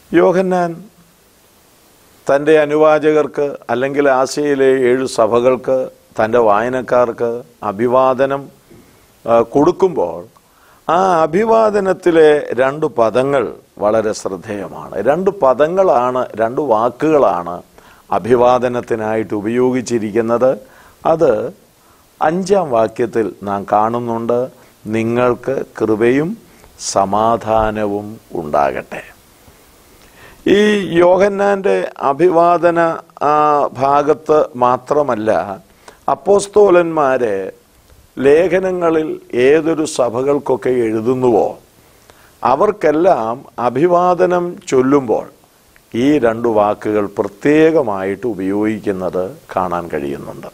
യോഹന്നാൻ തൻ്റെ അനുവാചകർക്ക് അല്ലെങ്കിൽ ആശയയിലെ ഏഴ് സഭകൾക്ക് തൻ്റെ വായനക്കാർക്ക് അഭിവാദനം ആ, കൊടുക്കുമ്പോൾ ആ അഭിവാദനത്തിലെ രണ്ട് പദങ്ങൾ വളരെ ശ്രദ്ധേയമാണ് രണ്ട് പദങ്ങളാണ് രണ്ട് വാക്കുകളാണ് അഭിവാദനത്തിനായിട്ട് ഉപയോഗിച്ചിരിക്കുന്നത് അത് അഞ്ചാം വാക്യത്തിൽ നാം കാണുന്നുണ്ട് നിങ്ങൾക്ക് കൃപയും സമാധാനവും ഉണ്ടാകട്ടെ ഈ യോഹന്നാന്റെ അഭിവാദന ആ, ഭാഗത്ത് മാത്രമല്ല അപ്പോസ്തോലന്മാരെ ലേഖനങ്ങളിൽ ഏതൊരു സഭകൾക്കൊക്കെ എഴുതുന്നുവോ അവർക്കെല്ലാം അഭിവാദനം ചൊല്ലുമ്പോൾ ഈ രണ്ട് വാക്കുകൾ പ്രത്യേകമായിട്ട് ഉപയോഗിക്കുന്നത് കാണാൻ കഴിയുന്നുണ്ട്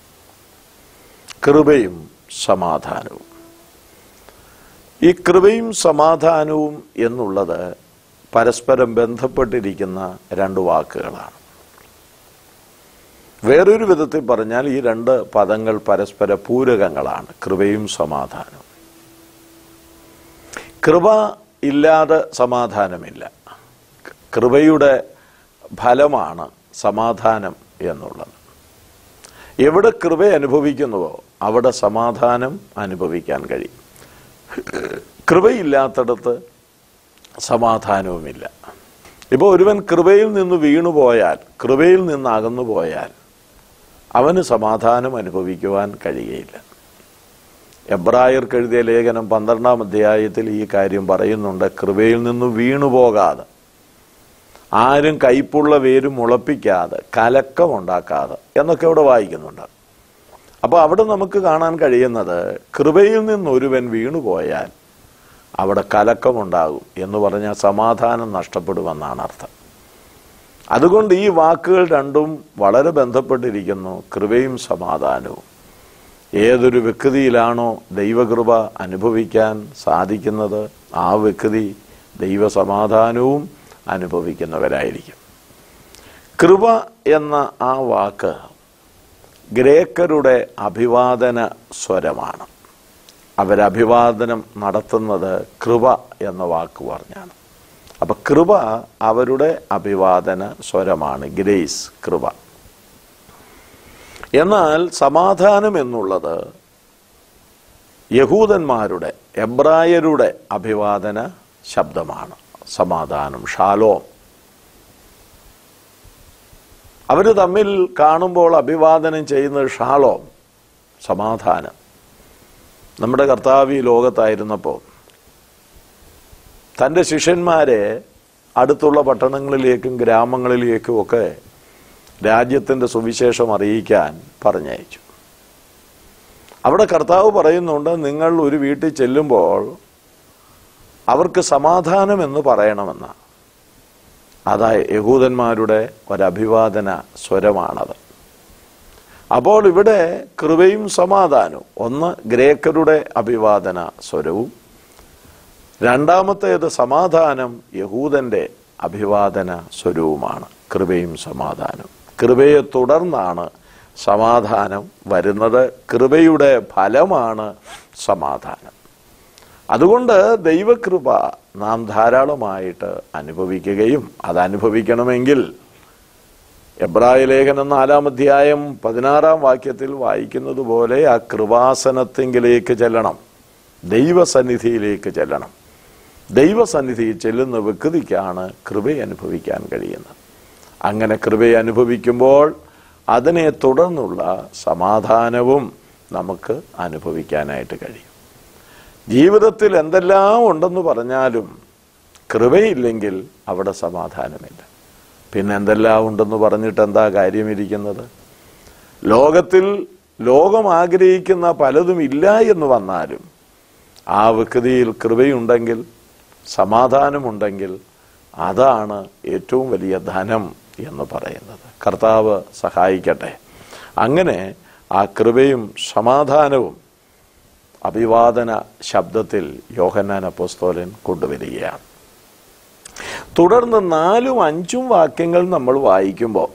കൃപയും സമാധാനവും ഈ കൃപയും സമാധാനവും എന്നുള്ളത് പരസ്പരം ബന്ധപ്പെട്ടിരിക്കുന്ന രണ്ട് വാക്കുകളാണ് വേറൊരു വിധത്തിൽ പറഞ്ഞാൽ ഈ രണ്ട് പദങ്ങൾ പരസ്പര പൂരകങ്ങളാണ് കൃപയും സമാധാനവും കൃപ ഇല്ലാതെ സമാധാനമില്ല കൃപയുടെ ഫലമാണ് സമാധാനം എന്നുള്ളത് എവിടെ കൃപ അനുഭവിക്കുന്നുവോ അവിടെ സമാധാനം അനുഭവിക്കാൻ കഴിയും കൃപയില്ലാത്തടത്ത് സമാധാനവുമില്ല ഇപ്പോൾ ഒരുവൻ കൃപയിൽ നിന്ന് വീണുപോയാൽ കൃപയിൽ നിന്ന് അകന്നു പോയാൽ അവന് സമാധാനം അനുഭവിക്കുവാൻ കഴിയുകയില്ല എബ്രായർക്ക് എഴുതിയ ലേഖനം പന്ത്രണ്ടാം അധ്യായത്തിൽ ഈ കാര്യം പറയുന്നുണ്ട് കൃപയിൽ നിന്ന് വീണുപോകാതെ ആരും കൈപ്പുള്ള വേരും മുളപ്പിക്കാതെ കലക്കമുണ്ടാക്കാതെ എന്നൊക്കെ അവിടെ വായിക്കുന്നുണ്ട് അപ്പോൾ അവിടെ നമുക്ക് കാണാൻ കഴിയുന്നത് കൃപയിൽ നിന്ന് ഒരുവൻ വീണുപോയാൽ അവിടെ കലക്കമുണ്ടാകും എന്ന് പറഞ്ഞാൽ സമാധാനം നഷ്ടപ്പെടുമെന്നാണ് അർത്ഥം അതുകൊണ്ട് ഈ വാക്കുകൾ രണ്ടും വളരെ ബന്ധപ്പെട്ടിരിക്കുന്നു കൃപയും സമാധാനവും ഏതൊരു വ്യക്തിയിലാണോ ദൈവകൃപ അനുഭവിക്കാൻ സാധിക്കുന്നത് ആ വ്യക്തി ദൈവസമാധാനവും അനുഭവിക്കുന്നവരായിരിക്കും കൃപ എന്ന ആ വാക്ക് ഗ്രേക്കരുടെ അഭിവാദന സ്വരമാണ് അവരഭിവാദനം നടത്തുന്നത് കൃപ എന്ന വാക്ക് പറഞ്ഞാണ് അപ്പൊ കൃപ അവരുടെ അഭിവാദന സ്വരമാണ് ഗ്രേസ് കൃപ എന്നാൽ സമാധാനം എന്നുള്ളത് യഹൂദന്മാരുടെ എബ്രായരുടെ അഭിവാദന ശബ്ദമാണ് സമാധാനം ഷാലോം അവർ തമ്മിൽ കാണുമ്പോൾ അഭിവാദനം ചെയ്യുന്നത് ഷാലോം സമാധാനം നമ്മുടെ കർത്താവ് ഈ ലോകത്തായിരുന്നപ്പോൾ തൻ്റെ ശിഷ്യന്മാരെ അടുത്തുള്ള പട്ടണങ്ങളിലേക്കും ഗ്രാമങ്ങളിലേക്കും ഒക്കെ രാജ്യത്തിൻ്റെ സുവിശേഷം അറിയിക്കാൻ പറഞ്ഞയച്ചു അവിടെ കർത്താവ് പറയുന്നുണ്ട് നിങ്ങൾ ഒരു വീട്ടിൽ ചെല്ലുമ്പോൾ അവർക്ക് സമാധാനം എന്ന് പറയണമെന്ന് അതാ യഹൂദന്മാരുടെ ഒരഭിവാദന സ്വരമാണത് അപ്പോൾ ഇവിടെ കൃപയും സമാധാനവും ഒന്ന് ഗ്രേക്കരുടെ അഭിവാദന സ്വരവും രണ്ടാമത്തേത് സമാധാനം യഹൂദന്റെ അഭിവാദന സ്വരവുമാണ് കൃപയും സമാധാനവും കൃപയെ തുടർന്നാണ് സമാധാനം വരുന്നത് കൃപയുടെ ഫലമാണ് സമാധാനം അതുകൊണ്ട് ദൈവകൃപ നാം ധാരാളമായിട്ട് അനുഭവിക്കുകയും അത് അനുഭവിക്കണമെങ്കിൽ എബ്രായ ലേഖനം നാലാം അധ്യായം പതിനാറാം വാക്യത്തിൽ വായിക്കുന്നത് പോലെ ആ കൃപാസനത്തെങ്കിലേക്ക് ചെല്ലണം ദൈവസന്നിധിയിലേക്ക് ചെല്ലണം ദൈവസന്നിധിയിൽ ചെല്ലുന്ന വ്യക്തിക്കാണ് കൃപ അനുഭവിക്കാൻ കഴിയുന്നത് അങ്ങനെ കൃപ അനുഭവിക്കുമ്പോൾ അതിനെ തുടർന്നുള്ള സമാധാനവും നമുക്ക് അനുഭവിക്കാനായിട്ട് കഴിയും ജീവിതത്തിൽ എന്തെല്ലാം ഉണ്ടെന്ന് പറഞ്ഞാലും കൃപയില്ലെങ്കിൽ അവിടെ സമാധാനമില്ല പിന്നെ എന്തെല്ലാം ഉണ്ടെന്ന് പറഞ്ഞിട്ട് എന്താ കാര്യമിരിക്കുന്നത് ലോകത്തിൽ ലോകം ആഗ്രഹിക്കുന്ന പലതും ഇല്ല എന്ന് വന്നാലും ആ വ്യക്തിയിൽ കൃപയുണ്ടെങ്കിൽ സമാധാനമുണ്ടെങ്കിൽ അതാണ് ഏറ്റവും വലിയ ധനം എന്ന് പറയുന്നത് കർത്താവ് സഹായിക്കട്ടെ അങ്ങനെ ആ കൃപയും സമാധാനവും അഭിവാദന ശബ്ദത്തിൽ യോഹന്നാൻ അപ്പോസ്തോലൻ കൊണ്ടുവരികയാണ് തുടർന്ന് നാലും അഞ്ചും വാക്യങ്ങൾ നമ്മൾ വായിക്കുമ്പോൾ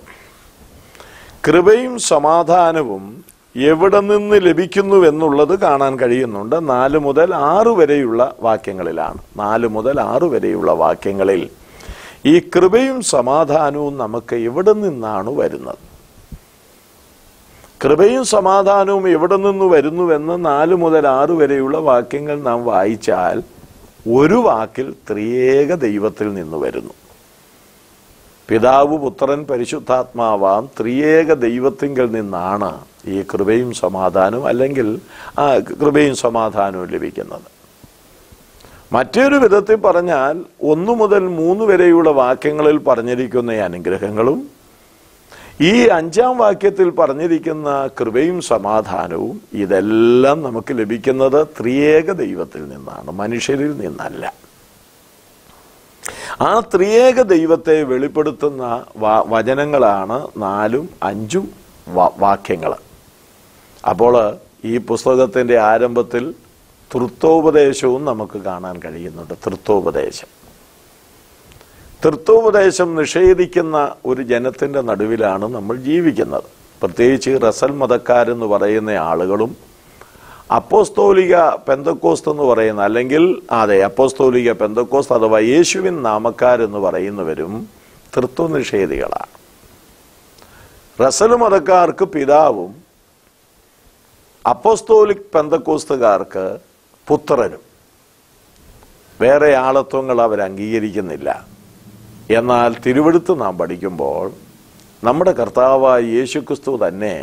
കൃപയും സമാധാനവും എവിടെ നിന്ന് ലഭിക്കുന്നുവെന്നുള്ളത് കാണാൻ കഴിയുന്നുണ്ട് നാല് മുതൽ ആറ് വരെയുള്ള വാക്യങ്ങളിലാണ് നാല് മുതൽ ആറ് വരെയുള്ള വാക്യങ്ങളിൽ ഈ കൃപയും സമാധാനവും നമുക്ക് എവിടെ നിന്നാണ് വരുന്നത് കൃപയും സമാധാനവും എവിടെ നിന്ന് വരുന്നുവെന്ന് നാല് മുതൽ ആറ് വരെയുള്ള വാക്യങ്ങൾ നാം വായിച്ചാൽ ഒരു വാക്കിൽ ത്രിയേക ദൈവത്തിൽ നിന്ന് വരുന്നു പിതാവ് പുത്രൻ പരിശുദ്ധാത്മാവാം ത്രിയേക ദൈവത്തിങ്കിൽ നിന്നാണ് ഈ കൃപയും സമാധാനവും അല്ലെങ്കിൽ ആ കൃപയും സമാധാനവും ലഭിക്കുന്നത് മറ്റൊരു വിധത്തിൽ പറഞ്ഞാൽ ഒന്നു മുതൽ മൂന്ന് വരെയുള്ള വാക്യങ്ങളിൽ പറഞ്ഞിരിക്കുന്ന ഈ അനുഗ്രഹങ്ങളും ഈ അഞ്ചാം വാക്യത്തിൽ പറഞ്ഞിരിക്കുന്ന കൃപയും സമാധാനവും ഇതെല്ലാം നമുക്ക് ലഭിക്കുന്നത് ത്രിയേക ദൈവത്തിൽ നിന്നാണ് മനുഷ്യരിൽ നിന്നല്ല ആ ത്രിയേക ദൈവത്തെ വെളിപ്പെടുത്തുന്ന വ- വചനങ്ങളാണ് നാലും അഞ്ചും വാ- വാക്യങ്ങൾ അപ്പോൾ ഈ പുസ്തകത്തിന്റെ ആരംഭത്തിൽ തൃത്വോപദേശവും നമുക്ക് കാണാൻ കഴിയുന്നുണ്ട് തൃത്വോപദേശം തൃത്വോപദേശം നിഷേധിക്കുന്ന ഒരു ജനത്തിന്റെ നടുവിലാണ് നമ്മൾ ജീവിക്കുന്നത് പ്രത്യേകിച്ച് റസൽ മതക്കാരെന്ന് പറയുന്ന ആളുകളും അപ്പോസ്തോലിക പെന്തക്കോസ്ത് എന്ന് പറയുന്ന അല്ലെങ്കിൽ അതെ അപ്പോസ്തോലിക പെന്തക്കോസ്ത് അഥവാ യേശുവിൻ നാമക്കാരെന്ന് പറയുന്നവരും തൃത്വനിഷേധികളാണ് റസൽ മതക്കാർക്ക് പിതാവും അപ്പോസ്തോലിക് പെന്തക്കോസ്തുകാർക്ക് പുത്രനും വേറെ ആളത്വങ്ങൾ അവർ അംഗീകരിക്കുന്നില്ല എന്നാൽ തിരുവെടുത്ത് നാം പഠിക്കുമ്പോൾ നമ്മുടെ കർത്താവായ യേശുക്രിസ്തു തന്നെ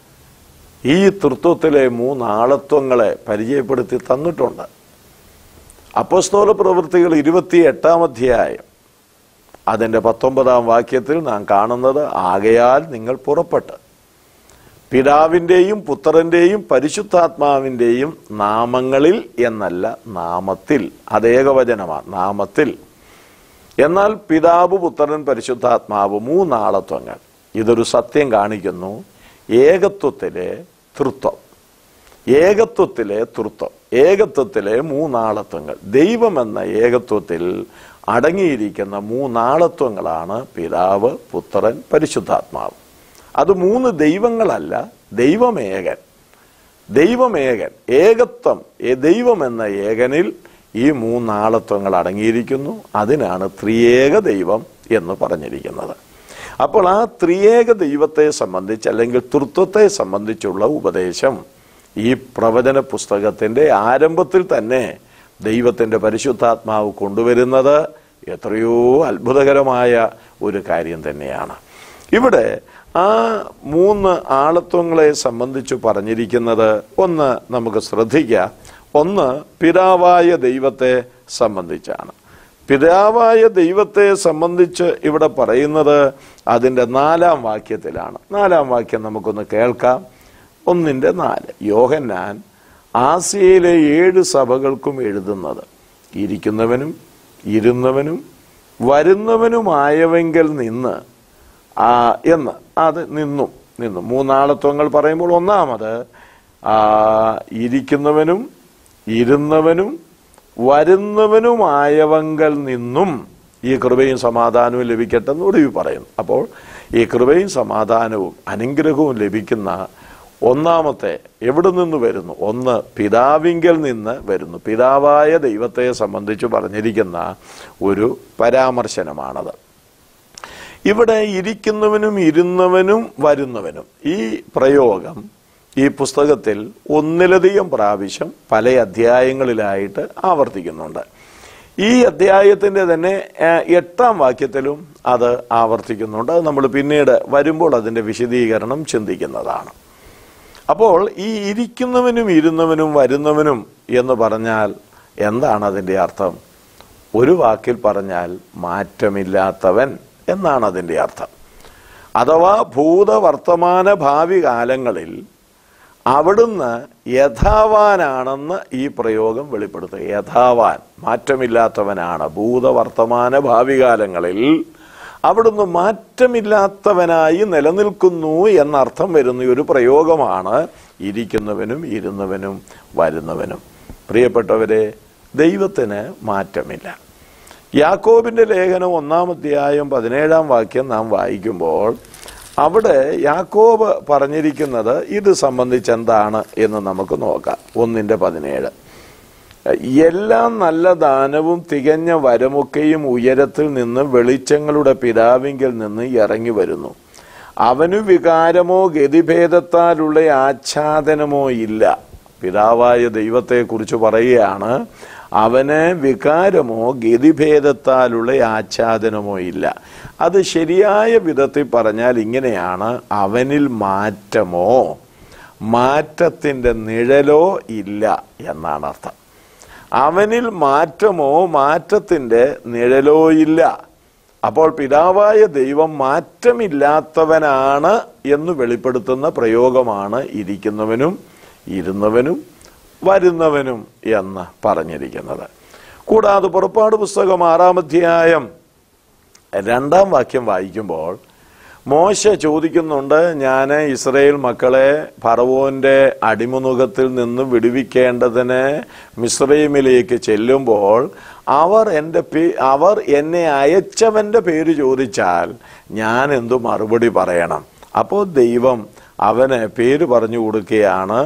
ഈ തൃത്വത്തിലെ മൂന്നാളത്വങ്ങളെ പരിചയപ്പെടുത്തി തന്നിട്ടുണ്ട് അപ്പോസ്തോല പ്രവൃത്തികൾ ഇരുപത്തി എട്ടാം അധ്യായം അതിൻ്റെ പത്തൊമ്പതാം വാക്യത്തിൽ നാം കാണുന്നത് ആകയാൽ നിങ്ങൾ പുറപ്പെട്ട് പിതാവിൻ്റെയും പുത്രൻ്റെയും പരിശുദ്ധാത്മാവിൻ്റെയും നാമങ്ങളിൽ എന്നല്ല നാമത്തിൽ അത് ഏകവചനമാണ് നാമത്തിൽ എന്നാൽ പിതാവ് പുത്രൻ പരിശുദ്ധാത്മാവ് മൂന്നാളത്വങ്ങൾ ഇതൊരു സത്യം കാണിക്കുന്നു ഏകത്വത്തിലെ തൃത്വം ഏകത്വത്തിലെ തൃത്വം ഏകത്വത്തിലെ മൂന്നാളത്വങ്ങൾ ദൈവമെന്ന ഏകത്വത്തിൽ അടങ്ങിയിരിക്കുന്ന മൂന്നാളത്വങ്ങളാണ് പിതാവ് പുത്രൻ പരിശുദ്ധാത്മാവ് അത് മൂന്ന് ദൈവങ്ങളല്ല ദൈവമേകൻ ദൈവമേകൻ ഏകത്വം ഏ- ദൈവം എന്ന ഏകനിൽ ഈ മൂന്നാളത്വങ്ങൾ അടങ്ങിയിരിക്കുന്നു അതിനാണ് ത്രിയേക ദൈവം എന്ന് പറഞ്ഞിരിക്കുന്നത് അപ്പോൾ ആ ത്രിയേക ദൈവത്തെ സംബന്ധിച്ച് അല്ലെങ്കിൽ തൃത്വത്തെ സംബന്ധിച്ചുള്ള ഉപദേശം ഈ പ്രവചന പുസ്തകത്തിന്റെ ആരംഭത്തിൽ തന്നെ ദൈവത്തിന്റെ പരിശുദ്ധാത്മാവ് കൊണ്ടുവരുന്നത് എത്രയോ അത്ഭുതകരമായ ഒരു കാര്യം തന്നെയാണ് ഇവിടെ ആ മൂന്ന് ആളത്വങ്ങളെ സംബന്ധിച്ച് പറഞ്ഞിരിക്കുന്നത് ഒന്ന് നമുക്ക് ശ്രദ്ധിക്കാം ഒന്ന് പിതാവായ ദൈവത്തെ സംബന്ധിച്ചാണ് പിതാവായ ദൈവത്തെ സംബന്ധിച്ച് ഇവിടെ പറയുന്നത് അതിൻ്റെ നാലാം വാക്യത്തിലാണ് നാലാം വാക്യം നമുക്കൊന്ന് കേൾക്കാം ഒന്നിൻ്റെ നാല് യോഹന്നാൻ ആസിയയിലെ ഏഴ് സഭകൾക്കും എഴുതുന്നത് ഇരിക്കുന്നവനും ഇരുന്നവനും വരുന്നവനുമായവെങ്കിൽ നിന്ന് ആ എന്ന് അത് നിന്നും നിന്നു മൂന്നാളത്വങ്ങൾ പറയുമ്പോൾ ഒന്നാമത് ആ, ഇരിക്കുന്നവനും ഇരുന്നവനും വരുന്നവനുമായവങ്കൽ നിന്നും ഈ കൃപയും സമാധാനവും ലഭിക്കട്ടെ എന്ന് ഒടുവിൽ പറയുന്നു അപ്പോൾ ഈ കൃപയും സമാധാനവും അനുഗ്രഹവും ലഭിക്കുന്ന ഒന്നാമത്തെ എവിടെ നിന്ന് വരുന്നു ഒന്ന് പിതാവിങ്കൽ നിന്ന് വരുന്നു പിതാവായ ദൈവത്തെ സംബന്ധിച്ച് പറഞ്ഞിരിക്കുന്ന ഒരു പരാമർശനമാണത് ഇവിടെ ഇരിക്കുന്നവനും ഇരുന്നവനും വരുന്നവനും ഈ പ്രയോഗം ഈ പുസ്തകത്തിൽ ഒന്നിലധികം പ്രാവശ്യം പല അധ്യായങ്ങളിലായിട്ട് ആവർത്തിക്കുന്നുണ്ട് ഈ അധ്യായത്തിന്റെ തന്നെ ആ, എട്ടാം വാക്യത്തിലും അത് ആവർത്തിക്കുന്നുണ്ട് അത് നമ്മൾ പിന്നീട് വരുമ്പോൾ അതിന്റെ വിശദീകരണം ചിന്തിക്കുന്നതാണ് അപ്പോൾ ഈ ഇരിക്കുന്നവനും ഇരുന്നവനും വരുന്നവനും എന്ന് പറഞ്ഞാൽ എന്താണ് അതിൻ്റെ അർത്ഥം ഒരു വാക്കിൽ പറഞ്ഞാൽ മാറ്റമില്ലാത്തവൻ എന്നാണ് അതിൻ്റെ അർത്ഥം അഥവാ ഭൂത വർത്തമാന ഭാവി കാലങ്ങളിൽ അവിടുന്ന് യഥാവാനാണെന്ന് ഈ പ്രയോഗം വെളിപ്പെടുത്തുക യഥാവാൻ മാറ്റമില്ലാത്തവനാണ് ഭൂതവർത്തമാന ഭാവി കാലങ്ങളിൽ അവിടുന്ന് മാറ്റമില്ലാത്തവനായി നിലനിൽക്കുന്നു എന്നർത്ഥം വരുന്ന ഒരു പ്രയോഗമാണ് ഇരിക്കുന്നവനും ഇരുന്നവനും വരുന്നവനും പ്രിയപ്പെട്ടവരെ ദൈവത്തിന് മാറ്റമില്ല യാക്കോബിന്റെ ലേഖനം ഒന്നാം അധ്യായം പതിനേഴാം വാക്യം നാം വായിക്കുമ്പോൾ അവിടെ യാക്കോബ് പറഞ്ഞിരിക്കുന്നത് ഇത് സംബന്ധിച്ച് എന്താണ് എന്ന് നമുക്ക് നോക്കാം ഒന്നിന്റെ പതിനേഴ് എല്ലാം നല്ല ദാനവും തികഞ്ഞ വരമൊക്കെയും ഉയരത്തിൽ നിന്ന് വെളിച്ചങ്ങളുടെ പിതാവിങ്കിൽ നിന്ന് ഇറങ്ങി വരുന്നു അവനു വികാരമോ ഗതിഭേദത്താലുള്ള ആച്ഛാദനമോ ഇല്ല പിതാവായ ദൈവത്തെക്കുറിച്ച് പറയുകയാണ് അവന് വികാരമോ ഗതിഭേദത്താലുള്ള ആച്ഛാദനമോ ഇല്ല അത് ശരിയായ വിധത്തിൽ പറഞ്ഞാൽ ഇങ്ങനെയാണ് അവനിൽ മാറ്റമോ മാറ്റത്തിൻ്റെ നിഴലോ ഇല്ല എന്നാണ് അർത്ഥം അവനിൽ മാറ്റമോ മാറ്റത്തിൻ്റെ നിഴലോ ഇല്ല അപ്പോൾ പിതാവായ ദൈവം മാറ്റമില്ലാത്തവനാണ് എന്ന് വെളിപ്പെടുത്തുന്ന പ്രയോഗമാണ് ഇരിക്കുന്നവനും ഇരുന്നവനും വരുന്നവനും എന്ന് പറഞ്ഞിരിക്കുന്നത് കൂടാതെ പുറപ്പാട് പുസ്തകം ആറാം അധ്യായം രണ്ടാം വാക്യം വായിക്കുമ്പോൾ മോശ ചോദിക്കുന്നുണ്ട് ഞാൻ ഇസ്രയേൽ മക്കളെ ഫറവോന്റെ അടിമുഖത്തിൽ നിന്ന് വിടുവിക്കേണ്ടതിന് മിസ്രൈമിലേക്ക് ചെല്ലുമ്പോൾ അവർ എൻ്റെ പേ അവർ എന്നെ അയച്ചവൻ്റെ പേര് ചോദിച്ചാൽ ഞാൻ എന്തു മറുപടി പറയണം അപ്പോൾ ദൈവം അവന് പേര് പറഞ്ഞു കൊടുക്കുകയാണ്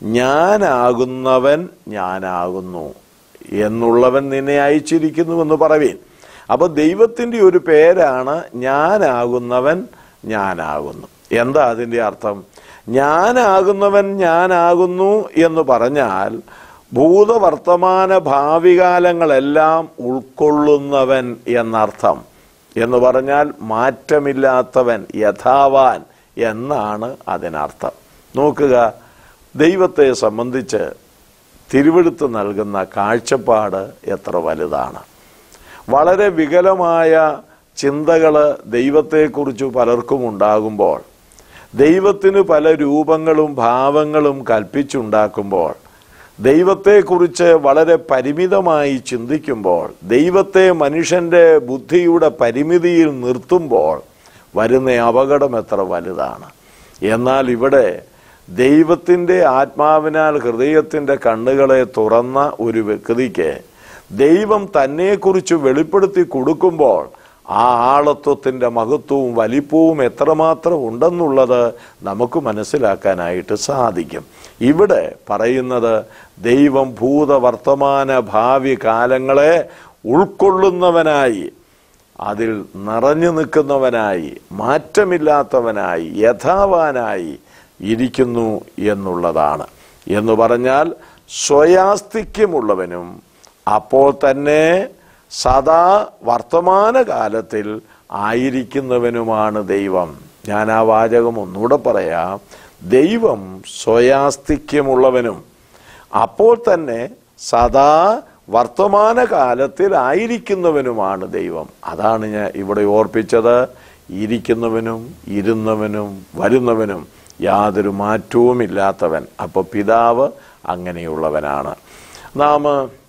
ഞാനാകുന്നവൻ ഞാനാകുന്നു എന്നുള്ളവൻ നിന്നെ അയച്ചിരിക്കുന്നുവെന്ന് പറവീൻ അപ്പോൾ ദൈവത്തിൻ്റെ ഒരു പേരാണ് ഞാനാകുന്നവൻ ഞാനാകുന്നു എന്താ അതിൻ്റെ അർത്ഥം ഞാനാകുന്നവൻ ഞാനാകുന്നു എന്ന് പറഞ്ഞാൽ ഭൂതവർത്തമാന ഭാവികാലങ്ങളെല്ലാം ഉൾക്കൊള്ളുന്നവൻ എന്നർത്ഥം എന്ന് പറഞ്ഞാൽ മാറ്റമില്ലാത്തവൻ യഥാവാൻ എന്നാണ് അതിനർത്ഥം നോക്കുക ദൈവത്തെ സംബന്ധിച്ച് തിരുവെടുത്ത് നൽകുന്ന കാഴ്ചപ്പാട് എത്ര വലുതാണ് വളരെ വികലമായ ചിന്തകൾ ദൈവത്തെക്കുറിച്ച് പലർക്കും ഉണ്ടാകുമ്പോൾ ദൈവത്തിന് പല രൂപങ്ങളും ഭാവങ്ങളും കൽപ്പിച്ചുണ്ടാക്കുമ്പോൾ ദൈവത്തെക്കുറിച്ച് വളരെ പരിമിതമായി ചിന്തിക്കുമ്പോൾ ദൈവത്തെ മനുഷ്യന്റെ ബുദ്ധിയുടെ പരിമിതിയിൽ നിർത്തുമ്പോൾ വരുന്ന അപകടം എത്ര വലുതാണ് എന്നാൽ ഇവിടെ ദൈവത്തിൻ്റെ ആത്മാവിനാൽ ഹൃദയത്തിൻ്റെ കണ്ണുകളെ തുറന്ന ഒരു വ്യക്തിക്ക് ദൈവം തന്നെക്കുറിച്ച് വെളിപ്പെടുത്തി കൊടുക്കുമ്പോൾ ആ ആളത്വത്തിൻ്റെ മഹത്വവും വലിപ്പവും എത്രമാത്രം ഉണ്ടെന്നുള്ളത് നമുക്ക് മനസ്സിലാക്കാനായിട്ട് സാധിക്കും ഇവിടെ പറയുന്നത് ദൈവം ഭൂതവർത്തമാന ഭാവി കാലങ്ങളെ ഉൾക്കൊള്ളുന്നവനായി അതിൽ നിറഞ്ഞു നിൽക്കുന്നവനായി മാറ്റമില്ലാത്തവനായി യഥാവാനായി ഇരിക്കുന്നു എന്നുള്ളതാണ് എന്ന് പറഞ്ഞാൽ സ്വയാസ്തിക്യമുള്ളവനും അപ്പോൾ തന്നെ സദാ വർത്തമാനകാലത്തിൽ ആയിരിക്കുന്നവനുമാണ് ദൈവം ഞാൻ ആ വാചകം ഒന്നുകൂടെ പറയാം ദൈവം സ്വയാസ്തിക്യമുള്ളവനും അപ്പോൾ തന്നെ സദാ വർത്തമാനകാലത്തിൽ ആയിരിക്കുന്നവനുമാണ് ദൈവം അതാണ് ഞാൻ ഇവിടെ ഓർപ്പിച്ചത് ഇരിക്കുന്നവനും ഇരുന്നവനും വരുന്നവനും യാതൊരു മാറ്റവുമില്ലാത്തവൻ അപ്പോൾ പിതാവ് അങ്ങനെയുള്ളവനാണ് നാം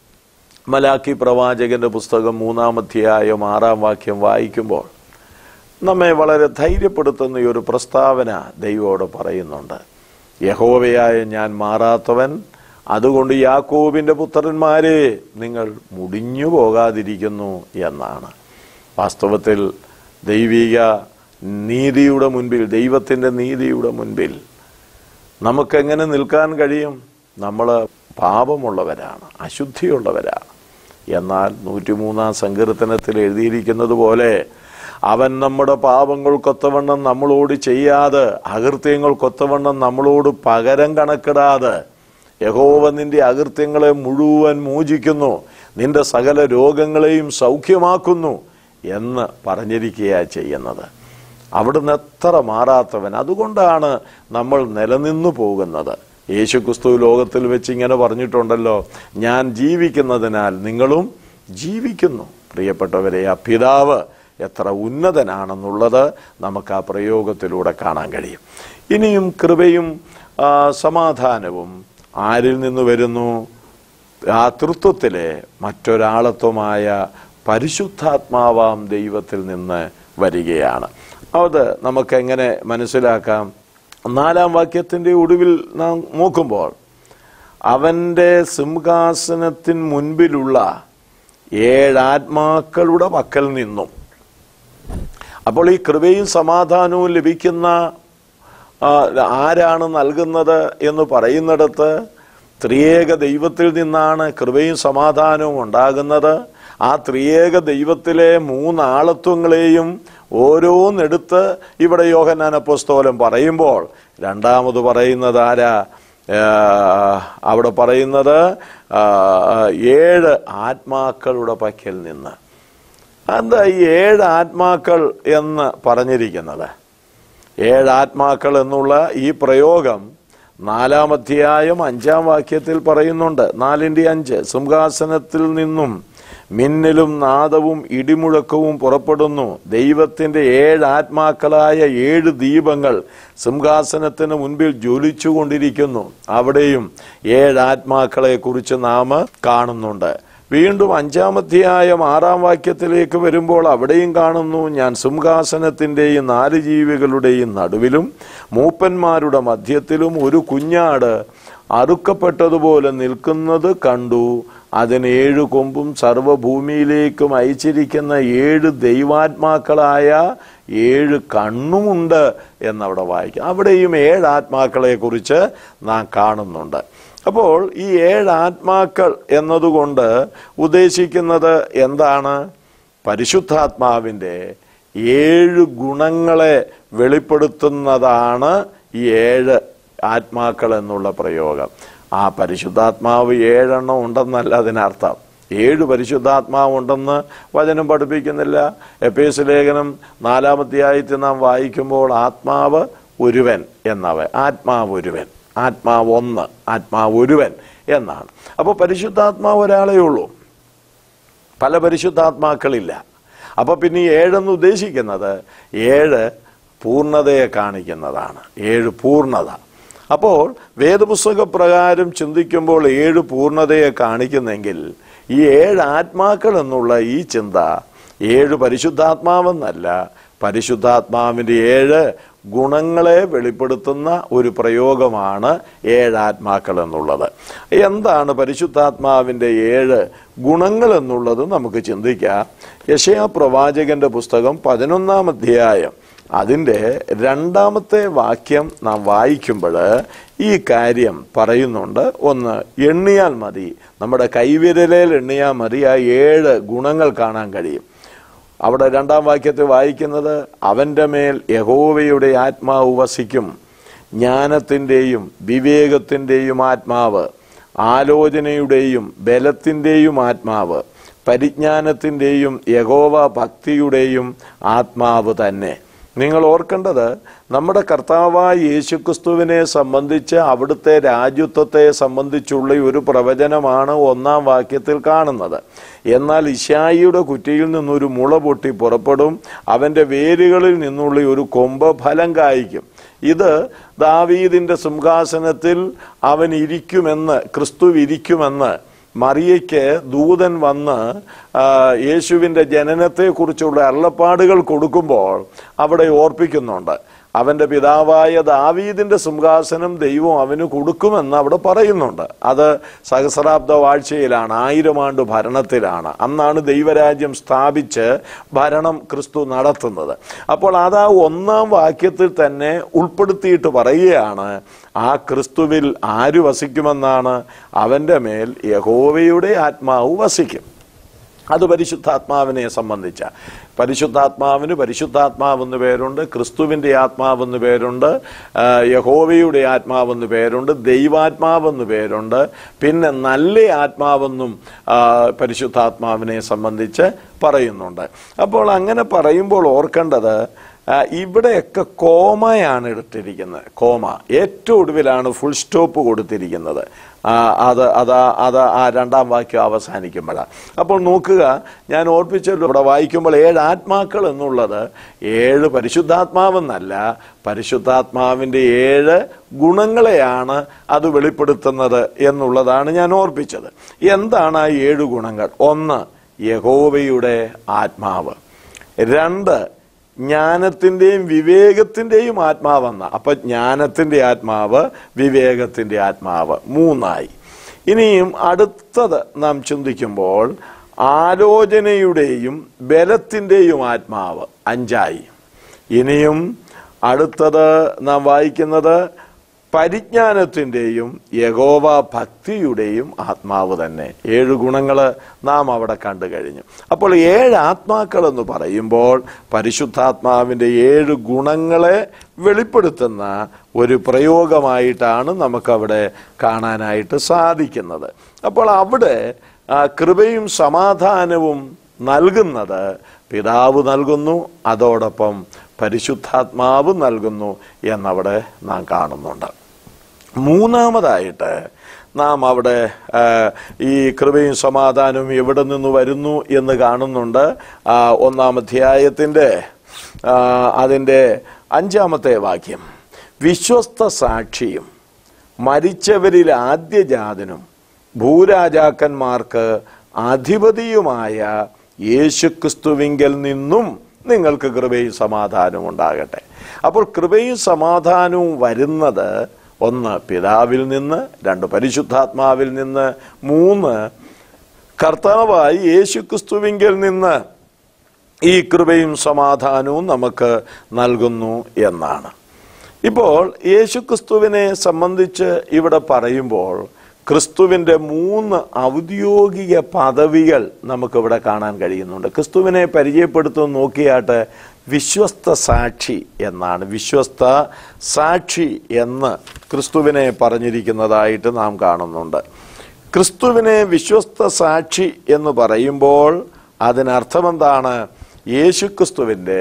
മലാക്കി പ്രവാചകന്റെ പുസ്തകം മൂന്നാം അധ്യായം ആറാം വാക്യം വായിക്കുമ്പോൾ നമ്മെ വളരെ ധൈര്യപ്പെടുത്തുന്ന ഈ ഒരു പ്രസ്താവന ദൈവോട് പറയുന്നുണ്ട് യഹോവയായ ഞാൻ മാറാത്തവൻ അതുകൊണ്ട് യാക്കോബിന്റെ പുത്രന്മാരെ നിങ്ങൾ മുടിഞ്ഞു പോകാതിരിക്കുന്നു എന്നാണ് വാസ്തവത്തിൽ ദൈവിക നീതിയുടെ മുൻപിൽ ദൈവത്തിൻ്റെ നീതിയുടെ മുൻപിൽ നമുക്കെങ്ങനെ നിൽക്കാൻ കഴിയും നമ്മൾ പാപമുള്ളവരാണ് അശുദ്ധിയുള്ളവരാണ് എന്നാൽ നൂറ്റിമൂന്നാം സങ്കീർത്തനത്തിൽ എഴുതിയിരിക്കുന്നത് പോലെ അവൻ നമ്മുടെ പാപങ്ങൾക്കൊത്തവണ്ണം നമ്മളോട് ചെയ്യാതെ അകൃത്യങ്ങൾക്കൊത്തവണ്ണം നമ്മളോട് പകരം കണക്കിടാതെ യഹോവ നിന്റെ അകൃത്യങ്ങളെ മുഴുവൻ മോചിക്കുന്നു നിന്റെ സകല രോഗങ്ങളെയും സൗഖ്യമാക്കുന്നു എന്ന് പറഞ്ഞിരിക്കുകയാണ് ചെയ്യുന്നത് അവിടുന്ന് എത്ര മാറാത്തവൻ അതുകൊണ്ടാണ് നമ്മൾ നിലനിന്നു പോകുന്നത് യേശുക്രിസ്തു ലോകത്തിൽ വെച്ച് ഇങ്ങനെ പറഞ്ഞിട്ടുണ്ടല്ലോ ഞാൻ ജീവിക്കുന്നതിനാൽ നിങ്ങളും ജീവിക്കുന്നു പ്രിയപ്പെട്ടവരെ ആ പിതാവ് എത്ര ഉന്നതനാണെന്നുള്ളത് നമുക്ക് ആ പ്രയോഗത്തിലൂടെ കാണാൻ കഴിയും ഇനിയും കൃപയും ആ, സമാധാനവും ആരിൽ നിന്ന് വരുന്നു ആ തൃത്വത്തിലെ മറ്റൊരാളത്വമായ പരിശുദ്ധാത്മാവാം ദൈവത്തിൽ നിന്ന് വരികയാണ് അത് നമുക്ക് എങ്ങനെ മനസ്സിലാക്കാം നാലാം വാക്യത്തിന്റെ ഒടുവിൽ നാം നോക്കുമ്പോൾ അവന്റെ സിംഹാസനത്തിന് മുൻപിലുള്ള ഏഴാത്മാക്കളുടെ പക്കൽ നിന്നും അപ്പോൾ ഈ കൃപയും സമാധാനവും ലഭിക്കുന്ന ആ, ആരാണ് നൽകുന്നത് എന്ന് പറയുന്നിടത്ത് ത്രിയേക ദൈവത്തിൽ നിന്നാണ് കൃപയും സമാധാനവും ഉണ്ടാകുന്നത് ആ ത്രിയേക ദൈവത്തിലെ മൂന്നാളത്വങ്ങളെയും ഓരോന്നെടുത്ത് ഇവിടെ യോഹന്നാൻ അപ്പോസ്തോലൻ പറയുമ്പോൾ രണ്ടാമത് പറയുന്നത് ആരാ ആ, അവിടെ പറയുന്നത് ആ, ഏഴ് ആത്മാക്കളുടെ പക്കൽ നിന്ന് എന്താ ഈ ഏഴ് ആത്മാക്കൾ എന്ന് പറഞ്ഞിരിക്കുന്നത് ഏഴ് ആത്മാക്കൾ എന്നുള്ള ഈ പ്രയോഗം നാലാം അധ്യായം അഞ്ചാം വാക്യത്തിൽ പറയുന്നുണ്ട് നാലിൻ്റെ അഞ്ച് സിംഹാസനത്തിൽ നിന്നും മിന്നലും നാദവും ഇടിമുഴക്കവും പുറപ്പെടുന്നു ദൈവത്തിന്റെ ഏഴ് ആത്മാക്കളായ ഏഴ് ദീപങ്ങൾ സിംഹാസനത്തിന് മുൻപിൽ ജ്വലിച്ചുകൊണ്ടിരിക്കുന്നു അവിടെയും ഏഴ് ആത്മാക്കളെ കുറിച്ച് നാം കാണുന്നുണ്ട് വീണ്ടും അഞ്ചാമധ്യായം ആറാം വാക്യത്തിലേക്ക് വരുമ്പോൾ അവിടെയും കാണുന്നു ഞാൻ സിംഹാസനത്തിൻ്റെയും നാല് ജീവികളുടെയും നടുവിലും മൂപ്പന്മാരുടെ മധ്യത്തിലും ഒരു കുഞ്ഞാട് അറുക്കപ്പെട്ടതുപോലെ നിൽക്കുന്നത് കണ്ടു അതിന് ഏഴു കൊമ്പും സർവഭൂമിയിലേക്കും അയച്ചിരിക്കുന്ന ഏഴ് ദൈവാത്മാക്കളായ ഏഴ് കണ്ണുമുണ്ട് എന്നവിടെ വായിക്കും അവിടെയും ഏഴ് ആത്മാക്കളെ കുറിച്ച് നാം കാണുന്നുണ്ട് അപ്പോൾ ഈ ഏഴ് ആത്മാക്കൾ എന്നതുകൊണ്ട് ഉദ്ദേശിക്കുന്നത് എന്താണ് പരിശുദ്ധാത്മാവിൻ്റെ ഏഴ് ഗുണങ്ങളെ വെളിപ്പെടുത്തുന്നതാണ് ഈ ഏഴ് ആത്മാക്കൾ എന്നുള്ള പ്രയോഗം ആ പരിശുദ്ധാത്മാവ് ഏഴെണ്ണം ഉണ്ടെന്നല്ല അതിനർത്ഥം ഏഴ് പരിശുദ്ധാത്മാവ് ഉണ്ടെന്ന് വചനം പഠിപ്പിക്കുന്നില്ല എപ്പി എസ് ലേഖനം നാലാമധ്യായത്തിൽ നാം വായിക്കുമ്പോൾ ആത്മാവ് ഒരുവൻ എന്നവ ആത്മാവ് ഒരുവൻ ആത്മാവ് ഒന്ന് ആത്മാവ് ഒരുവൻ എന്നാണ് അപ്പോൾ പരിശുദ്ധാത്മാവ് ഒരാളേ ഉള്ളൂ പല പരിശുദ്ധാത്മാക്കളില്ല അപ്പൊ പിന്നെ ഈ ഏഴെന്ന് ഉദ്ദേശിക്കുന്നത് ഏഴ് പൂർണ്ണതയെ കാണിക്കുന്നതാണ് ഏഴ് പൂർണ്ണത അപ്പോൾ വേദപുസ്തക പ്രകാരം ചിന്തിക്കുമ്പോൾ ഏഴ് പൂർണ്ണതയെ കാണിക്കുന്നെങ്കിൽ ഈ ഏഴ് ആത്മാക്കൾ എന്നുള്ള ഈ ചിന്ത ഏഴ് പരിശുദ്ധാത്മാവെന്നല്ല പരിശുദ്ധാത്മാവിൻ്റെ ഏഴ് ഗുണങ്ങളെ വെളിപ്പെടുത്തുന്ന ഒരു പ്രയോഗമാണ് ഏഴാത്മാക്കൾ എന്നുള്ളത് എന്താണ് പരിശുദ്ധാത്മാവിൻ്റെ ഏഴ് ഗുണങ്ങൾ എന്നുള്ളത് നമുക്ക് ചിന്തിക്കാം യശയാ പ്രവാചകന്റെ പുസ്തകം പതിനൊന്നാം അധ്യായം അതിൻ്റെ രണ്ടാമത്തെ വാക്യം നാം വായിക്കുമ്പോൾ ഈ കാര്യം പറയുന്നുണ്ട് ഒന്ന് എണ്ണിയാൽ മതി നമ്മുടെ കൈവിരലിൽ എണ്ണിയാൽ മതി ആ ഏഴ് ഗുണങ്ങൾ കാണാൻ കഴിയും അവിടെ രണ്ടാം വാക്യത്തിൽ വായിക്കുന്നത് അവൻ്റെ മേൽ യഹോവയുടെ ആത്മാവ് വസിക്കും ജ്ഞാനത്തിൻ്റെയും വിവേകത്തിൻ്റെയും ആത്മാവ് ആലോചനയുടെയും ബലത്തിൻ്റെയും ആത്മാവ് പരിജ്ഞാനത്തിൻ്റെയും യഹോവ ഭക്തിയുടെയും ആത്മാവ് തന്നെ നിങ്ങൾ ഓർക്കേണ്ടത് നമ്മുടെ കർത്താവായ യേശുക്രിസ്തുവിനെ സംബന്ധിച്ച് അവിടുത്തെ രാജ്യത്വത്തെ സംബന്ധിച്ചുള്ള ഒരു പ്രവചനമാണ് ഒന്നാം വാക്യത്തിൽ കാണുന്നത് എന്നാൽ ഇശായിയുടെ കുറ്റിയിൽ നിന്നൊരു മുള പൊട്ടി പുറപ്പെടും അവന്റെ വേരുകളിൽ നിന്നുള്ള ഒരു കൊമ്പ് ഫലം കായ്ക്കും ഇത് ദാവീദിന്റെ സിംഹാസനത്തിൽ അവൻ ഇരിക്കുമെന്ന് ക്രിസ്തു ഇരിക്കുമെന്ന് മറിയയ്ക്ക് ദൂതൻ വന്ന് ആ, യേശുവിൻ്റെ ജനനത്തെക്കുറിച്ചുള്ള അരുളപ്പാടുകൾ കൊടുക്കുമ്പോൾ അവിടെ ഓർപ്പിക്കുന്നുണ്ട് അവൻ്റെ പിതാവായ ദാവീദിൻ്റെ സിംഹാസനം ദൈവം അവന് കൊടുക്കുമെന്ന് അവിടെ പറയുന്നുണ്ട് അത് സഹസ്രാബ്ദ വാഴ്ചയിലാണ് ആയിരം ആണ്ട് ഭരണത്തിലാണ് അന്നാണ് ദൈവരാജ്യം സ്ഥാപിച്ച് ഭരണം ക്രിസ്തു നടത്തുന്നത് അപ്പോൾ അത് ആ ഒന്നാം വാക്യത്തിൽ തന്നെ ഉൾപ്പെടുത്തിയിട്ട് പറയുകയാണ് ആ ക്രിസ്തുവിൽ ആര് വസിക്കുമെന്നാണ് അവൻ്റെ മേൽ യഹോവയുടെ ആത്മാവ് വസിക്കും അത് പരിശുദ്ധാത്മാവിനെ സംബന്ധിച്ച പരിശുദ്ധാത്മാവിന് പരിശുദ്ധാത്മാവെന്ന് പേരുണ്ട് ക്രിസ്തുവിൻ്റെ ആത്മാവെന്ന് പേരുണ്ട് ആ, യഹോവയുടെ ആത്മാവെന്ന് പേരുണ്ട് ദൈവാത്മാവെന്ന് പേരുണ്ട് പിന്നെ നല്ല ആത്മാവെന്നും ആ, പരിശുദ്ധാത്മാവിനെ സംബന്ധിച്ച് പറയുന്നുണ്ട് അപ്പോൾ അങ്ങനെ പറയുമ്പോൾ ഓർക്കേണ്ടത് ആ, ഇവിടെയൊക്കെ കോമയാണ് എടുത്തിരിക്കുന്നത് കോമ ഏറ്റവും ഒടുവിലാണ് ഫുൾ സ്റ്റോപ്പ് കൊടുത്തിരിക്കുന്നത് ആ, അത് അതാ അത് ആ രണ്ടാം വാക്യം അവസാനിക്കുമ്പോഴാണ് അപ്പോൾ നോക്കുക ഞാൻ ഓർപ്പിച്ചല്ലോ ഇവിടെ വായിക്കുമ്പോൾ ഏഴ് ആത്മാക്കൾ എന്നുള്ളത് ഏഴ് പരിശുദ്ധാത്മാവെന്നല്ല പരിശുദ്ധാത്മാവിൻ്റെ ഏഴ് ഗുണങ്ങളെയാണ് അത് വെളിപ്പെടുത്തുന്നത് എന്നുള്ളതാണ് ഞാൻ ഓർപ്പിച്ചത് എന്താണ് ആ ഏഴ് ഗുണങ്ങൾ ഒന്ന് യഹോവയുടെ ആത്മാവ് രണ്ട് ജ്ഞാനത്തിൻ്റെയും വിവേകത്തിൻ്റെയും ആത്മാവെന്ന അപ്പൊ ജ്ഞാനത്തിൻ്റെ ആത്മാവ് വിവേകത്തിൻ്റെ ആത്മാവ് മൂന്നായി ഇനിയും അടുത്തത് നാം ചിന്തിക്കുമ്പോൾ ആലോചനയുടെയും ബലത്തിൻ്റെയും ആത്മാവ് അഞ്ചായി ഇനിയും അടുത്തത് നാം വായിക്കുന്നത് പരിജ്ഞാനത്തിൻ്റെയും യഗോവ ഭക്തിയുടെയും ആത്മാവ് തന്നെ ഏഴ് ഗുണങ്ങൾ നാം അവിടെ കണ്ടു കഴിഞ്ഞു അപ്പോൾ ഏഴ് ആത്മാക്കൾ എന്ന് പറയുമ്പോൾ പരിശുദ്ധാത്മാവിൻ്റെ ഏഴ് ഗുണങ്ങളെ വെളിപ്പെടുത്തുന്ന ഒരു പ്രയോഗമായിട്ടാണ് നമുക്കവിടെ കാണാനായിട്ട് സാധിക്കുന്നത് അപ്പോൾ അവിടെ ആ, കൃപയും സമാധാനവും നൽകുന്നത് പിതാവ് നൽകുന്നു അതോടൊപ്പം പരിശുദ്ധാത്മാവ് നൽകുന്നു എന്നവിടെ നാം കാണുന്നുണ്ട് മൂന്നാമതായിട്ട് നാം അവിടെ ആ, ഈ കൃപയും സമാധാനവും എവിടെ നിന്ന് വരുന്നു എന്ന് കാണുന്നുണ്ട് ആ, ഒന്നാം അധ്യായത്തിൻ്റെ ആ, അതിൻ്റെ അഞ്ചാമത്തെ വാക്യം വിശ്വസ്ത സാക്ഷിയും മരിച്ചവരിൽ ആദ്യജാതനും ഭൂരാജാക്കന്മാർക്ക് അധിപതിയുമായ യേശുക്രിസ്തുവിങ്കൽ നിന്നും നിങ്ങൾക്ക് കൃപയും സമാധാനവും ഉണ്ടാകട്ടെ അപ്പോൾ കൃപയും സമാധാനവും വരുന്നത് ഒന്ന് പിതാവിൽ നിന്ന് രണ്ട് പരിശുദ്ധാത്മാവിൽ നിന്ന് മൂന്ന് കർത്താവായി യേശുക്രിസ്തുവിങ്കൽ നിന്ന് ഈ കൃപയും സമാധാനവും നമുക്ക് നൽകുന്നു എന്നാണ് ഇപ്പോൾ യേശുക്രിസ്തുവിനെ സംബന്ധിച്ച് ഇവിടെ പറയുമ്പോൾ ക്രിസ്തുവിൻ്റെ മൂന്ന് ഔദ്യോഗിക പദവികൾ നമുക്കിവിടെ കാണാൻ കഴിയുന്നുണ്ട് ക്രിസ്തുവിനെ പരിചയപ്പെടുത്തുന്ന നോക്കിയാട്ട് വിശ്വസ്ത സാക്ഷി എന്നാണ് വിശ്വസ്ത സാക്ഷി എന്ന് ക്രിസ്തുവിനെ പറഞ്ഞിരിക്കുന്നതായിട്ട് നാം കാണുന്നുണ്ട് ക്രിസ്തുവിനെ വിശ്വസ്ത സാക്ഷി എന്ന് പറയുമ്പോൾ അതിനർത്ഥം എന്താണ് യേശുക്രിസ്തുവിൻ്റെ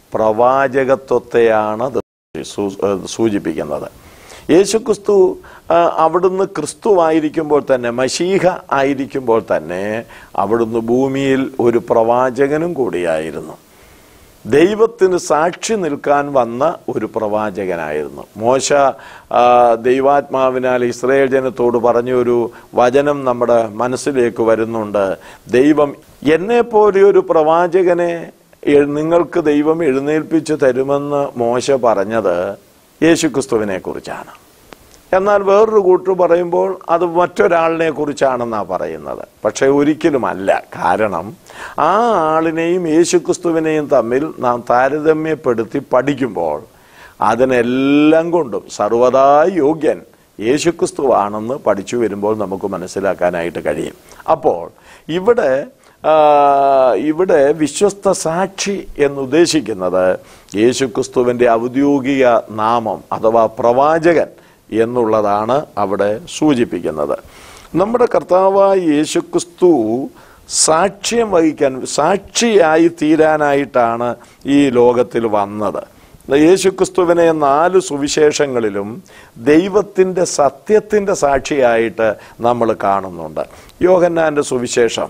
പ്രവാചകത്വത്തെയാണ് അത് സൂ- ഏഹ് സൂചിപ്പിക്കുന്നത് യേശുക്രിസ്തു ആ, അവിടുന്ന് ക്രിസ്തുവായിരിക്കുമ്പോൾ തന്നെ മഷീഹ ആയിരിക്കുമ്പോൾ തന്നെ അവിടുന്ന് ഭൂമിയിൽ ഒരു പ്രവാചകനും കൂടിയായിരുന്നു ദൈവത്തിന് സാക്ഷി നിൽക്കാൻ വന്ന ഒരു പ്രവാചകനായിരുന്നു മോശ ആ, ദൈവാത്മാവിനാൽ ഇസ്രയേൽ ജനത്തോട് പറഞ്ഞ ഒരു വചനം നമ്മുടെ മനസ്സിലേക്ക് വരുന്നുണ്ട് ദൈവം എന്നെ പോലെ ഒരു പ്രവാചകനെ എ- നിങ്ങൾക്ക് ദൈവം എഴുന്നേൽപ്പിച്ചു തരുമെന്ന് മോശ പറഞ്ഞത് യേശുക്രിസ്തുവിനെ കുറിച്ചാണ് എന്നാൽ വേറൊരു കൂട്ടർ പറയുമ്പോൾ അത് മറ്റൊരാളിനെ കുറിച്ചാണെന്നാണ് പറയുന്നത് പക്ഷേ ഒരിക്കലുമല്ല കാരണം ആ ആളിനെയും യേശുക്രിസ്തുവിനെയും തമ്മിൽ നാം താരതമ്യപ്പെടുത്തി പഠിക്കുമ്പോൾ അതിനെല്ലാം കൊണ്ടും സർവദാ യോഗ്യൻ യേശുക്രിസ്തുവാണെന്ന് പഠിച്ചു വരുമ്പോൾ നമുക്ക് മനസ്സിലാക്കാനായിട്ട് കഴിയും അപ്പോൾ ഇവിടെ ആ, ഇവിടെ വിശ്വസ്ത സാക്ഷി എന്നുദ്ദേശിക്കുന്നത് യേശുക്രിസ്തുവിൻ്റെ ഔദ്യോഗിക നാമം അഥവാ പ്രവാചകൻ എന്നുള്ളതാണ് അവിടെ സൂചിപ്പിക്കുന്നത് നമ്മുടെ കർത്താവായ യേശുക്രിസ്തു സാക്ഷ്യം വഹിക്കാൻ സാക്ഷിയായി തീരാനായിട്ടാണ് ഈ ലോകത്തിൽ വന്നത് യേശുക്രിസ്തുവിനെ നാല് സുവിശേഷങ്ങളിലും ദൈവത്തിൻ്റെ സത്യത്തിൻ്റെ സാക്ഷിയായിട്ട് നമ്മൾ കാണുന്നുണ്ട് യോഹന്നാൻ്റെ സുവിശേഷം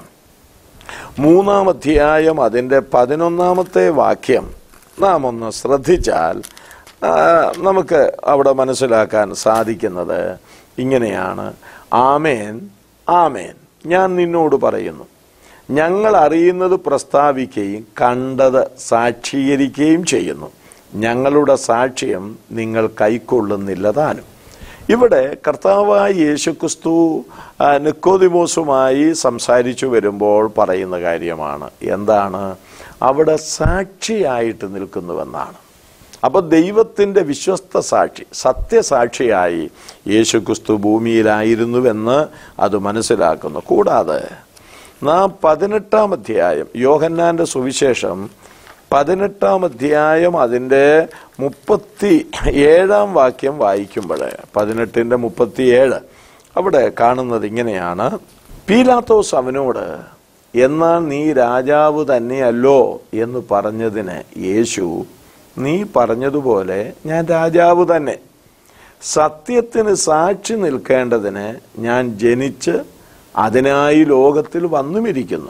മൂന്നാം അധ്യായം അതിൻ്റെ പതിനൊന്നാമത്തെ വാക്യം നാം ഒന്ന് ശ്രദ്ധിച്ചാൽ ആ, നമുക്ക് അവിടെ മനസ്സിലാക്കാൻ സാധിക്കുന്നത് ഇങ്ങനെയാണ് ആമേൻ ആമേൻ ഞാൻ നിന്നോട് പറയുന്നു ഞങ്ങൾ അറിയുന്നത് പ്രസ്താവിക്കുകയും കണ്ടത് സാക്ഷീകരിക്കുകയും ചെയ്യുന്നു ഞങ്ങളുടെ സാക്ഷ്യം നിങ്ങൾ കൈക്കൊള്ളുന്നില്ല താനും ഇവിടെ കർത്താവായ യേശുക്രിസ്തു ആ, നിക്കോദിമോസുമായി സംസാരിച്ചു വരുമ്പോൾ പറയുന്ന കാര്യമാണ് എന്താണ് അവിടെ സാക്ഷിയായിട്ട് നിൽക്കുന്നുവെന്നാണ് അപ്പോൾ ദൈവത്തിൻ്റെ വിശ്വസ്ത സാക്ഷി സത്യസാക്ഷിയായി യേശുക്രിസ്തു ഭൂമിയിലായിരുന്നുവെന്ന് അത് മനസ്സിലാക്കുന്നു കൂടാതെ നാം പതിനെട്ടാം അധ്യായം യോഹന്നാൻ്റെ സുവിശേഷം പതിനെട്ടാം അധ്യായം അതിൻ്റെ മുപ്പത്തി ഏഴാം വാക്യം വായിക്കുമ്പോൾ പതിനെട്ടിൻ്റെ മുപ്പത്തിയേഴ് അവിടെ കാണുന്നത് ഇങ്ങനെയാണ് പീലാത്തോസ് അവനോട് എന്നാൽ നീ രാജാവ് തന്നെയല്ലോ എന്ന് പറഞ്ഞതിന് യേശു നീ പറഞ്ഞതുപോലെ ഞാൻ രാജാവ് തന്നെ സത്യത്തിന് സാക്ഷി നിൽക്കേണ്ടതിന് ഞാൻ ജനിച്ച് അതിനായി ലോകത്തിൽ വന്നുമിരിക്കുന്നു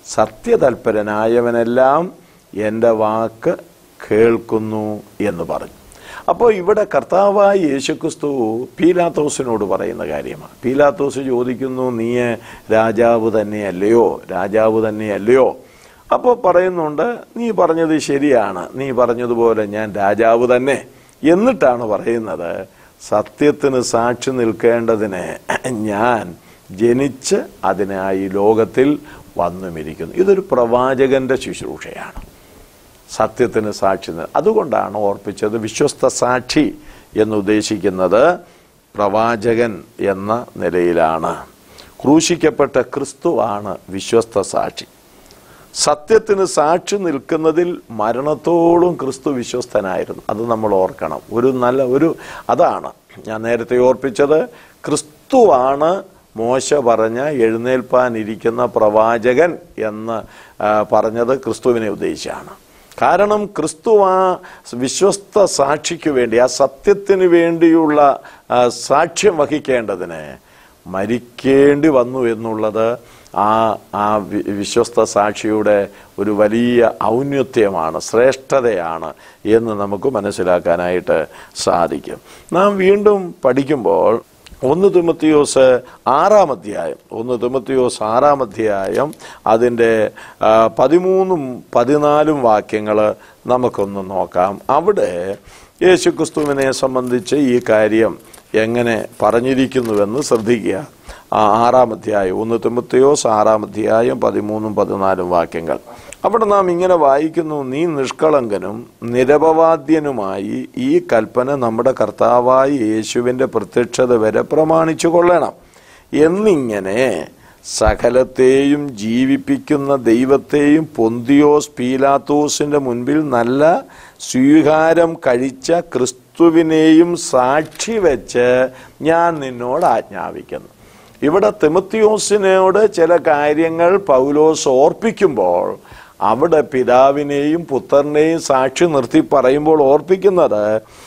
സത്യതൽപരനായവനെല്ലാം എൻ്റെ വാക്ക് കേൾക്കുന്നു എന്ന് പറഞ്ഞു അപ്പോൾ ഇവിടെ കർത്താവായ യേശുക്രിസ്തു പീലാത്തോസിനോട് പറയുന്ന കാര്യമാണ് പീലാത്തോസ് ചോദിക്കുന്നു നീ രാജാവ് തന്നെയല്ലയോ രാജാവ് തന്നെയല്ലയോ അപ്പോൾ പറയുന്നുണ്ട് നീ പറഞ്ഞത് ശരിയാണ് നീ പറഞ്ഞതുപോലെ ഞാൻ രാജാവ് തന്നെ എന്നിട്ടാണ് പറയുന്നത് സത്യത്തിന് സാക്ഷി നിൽക്കേണ്ടതിന് ഞാൻ ജനിച്ച് അതിനായി ലോകത്തിൽ വന്നുമിരിക്കുന്നു ഇതൊരു പ്രവാചകന്റെ ശുശ്രൂഷയാണ് സത്യത്തിന് സാക്ഷി നി- അതുകൊണ്ടാണ് ഓർപ്പിച്ചത് വിശ്വസ്ത സാക്ഷി എന്ന് ഉദ്ദേശിക്കുന്നത് പ്രവാചകൻ എന്ന നിലയിലാണ് ക്രൂശിക്കപ്പെട്ട ക്രിസ്തുവാണ് വിശ്വസ്ത സാക്ഷി സത്യത്തിന് സാക്ഷി നിൽക്കുന്നതിൽ മരണത്തോളം ക്രിസ്തു വിശ്വസ്തനായിരുന്നു അത് നമ്മൾ ഓർക്കണം ഒരു നല്ല ഒരു അതാണ് ഞാൻ നേരത്തെ ഓർപ്പിച്ചത് ക്രിസ്തുവാണ് മോശ പറഞ്ഞ എഴുന്നേൽപ്പാനിരിക്കുന്ന പ്രവാചകൻ എന്ന് ആ, പറഞ്ഞത് ക്രിസ്തുവിനെ ഉദ്ദേശിച്ചാണ് കാരണം ക്രിസ്തു ആ വിശ്വസ്ത സാക്ഷിക്ക് വേണ്ടി ആ സത്യത്തിന് വേണ്ടിയുള്ള ആ, സാക്ഷ്യം വഹിക്കേണ്ടതിന് മരിക്കേണ്ടി വന്നു എന്നുള്ളത് ആ ആ വി- വിശ്വസ്ത സാക്ഷിയുടെ ഒരു വലിയ ഔന്നത്യമാണ് ശ്രേഷ്ഠതയാണ് എന്ന് നമുക്ക് മനസ്സിലാക്കാനായിട്ട് സാധിക്കും നാം വീണ്ടും പഠിക്കുമ്പോൾ ഒന്ന് തിമത്തിയോസ് ആറാം അധ്യായം ഒന്ന് തിമത്തിയോസ് ആറാം അധ്യായം അതിൻ്റെ ആ, പതിമൂന്നും പതിനാലും വാക്യങ്ങൾ നമുക്കൊന്ന് നോക്കാം അവിടെ യേശുക്രിസ്തുവിനെ സംബന്ധിച്ച് ഈ കാര്യം എങ്ങനെ പറഞ്ഞിരിക്കുന്നുവെന്ന് ശ്രദ്ധിക്കുക ആ ആറാം അധ്യായം ഒന്ന് തിമത്തിയോസ് ആറാം അധ്യായം പതിമൂന്നും പതിനാലും വാക്യങ്ങൾ അവിടെ നാം ഇങ്ങനെ വായിക്കുന്നു നീ നിഷ്കളങ്കനും നിരപവാദ്യനുമായി ഈ കൽപ്പന നമ്മുടെ കർത്താവായ യേശുവിൻ്റെ പ്രത്യക്ഷത വരെ പ്രമാണിച്ചു കൊള്ളണം എന്നിങ്ങനെ സകലത്തെയും ജീവിപ്പിക്കുന്ന ദൈവത്തെയും പൊന്തിയോസ് പീലാത്തോസിന്റെ മുൻപിൽ നല്ല സ്വീകാരം കഴിച്ച ക്രിസ്തുവിനെയും സാക്ഷി വെച്ച് ഞാൻ നിന്നോട് ആജ്ഞാപിക്കുന്നു ഇവിടെ തിമത്തിയോസിനോട് ചില കാര്യങ്ങൾ പൗലോസ് ഓർപ്പിക്കുമ്പോൾ അവിടെ പിതാവിനെയും പുത്രനെയും സാക്ഷി നിർത്തി പറയുമ്പോൾ ഓർപ്പിക്കുന്നത്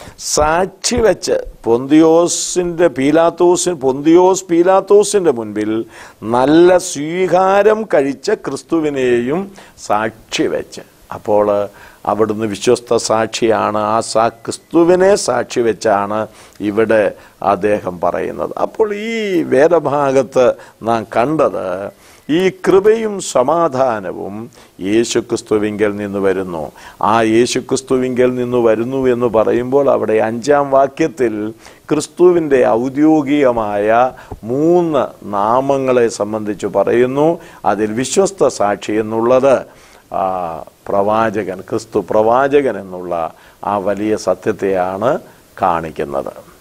സാക്ഷി വെച്ച് പൊന്തിയോസിന്റെ പീലാത്തോസിൻ പൊന്തിയോസ് പീലാത്തോസിന്റെ മുൻപിൽ നല്ല സ്വീകാരം കഴിച്ച ക്രിസ്തുവിനെയും സാക്ഷി വെച്ച് അപ്പോൾ അവിടുന്ന് വിശ്വസ്ത സാക്ഷിയാണ് ആ സാ ക്രിസ്തുവിനെ സാക്ഷി വെച്ചാണ് ഇവിടെ അദ്ദേഹം പറയുന്നത് അപ്പോൾ ഈ വേദഭാഗത്ത് നാം കണ്ടത് ഈ കൃപയും സമാധാനവും യേശുക്രിസ്തുവിങ്കൽ നിന്ന് വരുന്നു ആ യേശുക്രിസ്തുവിങ്കൽ നിന്ന് വരുന്നു എന്ന് പറയുമ്പോൾ അവിടെ അഞ്ചാം വാക്യത്തിൽ ക്രിസ്തുവിൻ്റെ ഔദ്യോഗികമായ മൂന്ന് നാമങ്ങളെ സംബന്ധിച്ച് പറയുന്നു അതിൽ വിശ്വസ്ത സാക്ഷി എന്നുള്ളത് ആ, പ്രവാചകൻ ക്രിസ്തു പ്രവാചകൻ എന്നുള്ള ആ വലിയ സത്യത്തെയാണ് കാണിക്കുന്നത്